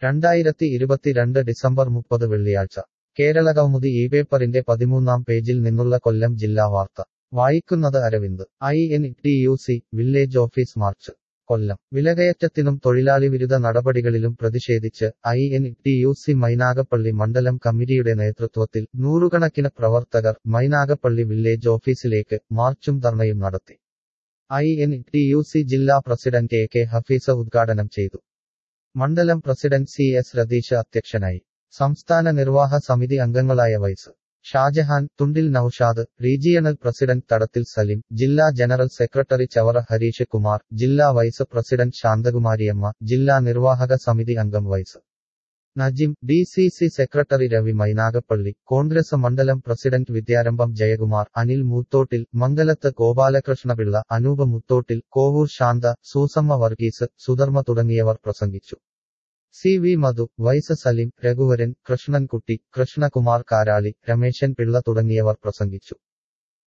രണ്ടായിരത്തി ഇരുപത്തിരണ്ട് ഡിസംബർ മുപ്പത് വെള്ളിയാഴ്ച കേരളകൗമുദി ഈ പേപ്പറിന്റെ പതിമൂന്നാം പേജിൽ നിന്നുള്ള കൊല്ലം ജില്ലാ വാർത്ത വായിക്കുന്നത് Aravind I N T U C village office march Kollam വിലകയറ്റത്തിനും തൊഴിലാളി വിരുദ്ധ നടപടികളിലും പ്രതിഷേധിച്ച് I N T U C Mainagappally മണ്ഡലം കമ്മിറ്റിയുടെ നേതൃത്വത്തിൽ നൂറുകണക്കിന് പ്രവർത്തകർ മൈനാഗപ്പള്ളി വില്ലേജ് ഓഫീസിലേക്ക് മാർച്ചും ധർണയും നടത്തി I N T U C ജില്ലാ പ്രസിഡന്റ് എ കെ ഹഫീസ ഉദ്ഘാടനം ചെയ്തു മണ്ഡലം പ്രസിഡന്റ് സി എസ് രതീഷ് അധ്യക്ഷനായി സംസ്ഥാന നിർവാഹ സമിതി അംഗങ്ങളായ vice Shajahan Thundil Noushad regional president Thadathil Salim ജില്ലാ ജനറൽ സെക്രട്ടറി ചവറ ഹരീഷ് കുമാർ ജില്ലാ വൈസ് പ്രസിഡന്റ് ശാന്തകുമാരിയമ്മ ജില്ലാ നിർവാഹക സമിതി അംഗം vice Najim D C C secretary Ravi Mainagappally Congress മണ്ഡലം പ്രസിഡന്റ് വിദ്യാരംഭം ജയകുമാർ അനിൽ മൂത്തോട്ടിൽ മംഗലത്ത് ഗോപാലകൃഷ്ണപിള്ള അനൂപ് മുത്തോട്ടിൽ കോവൂർ ശാന്ത സൂസമ്മ വർഗീസ് സുധർമ്മ തുടങ്ങിയവർ പ്രസംഗിച്ചു C V Madhu vice Salim Raghuvaran Krishnankutty Krishnakumar Karali Ramesan Pillai തുടങ്ങിയവർ പ്രസംഗിച്ചു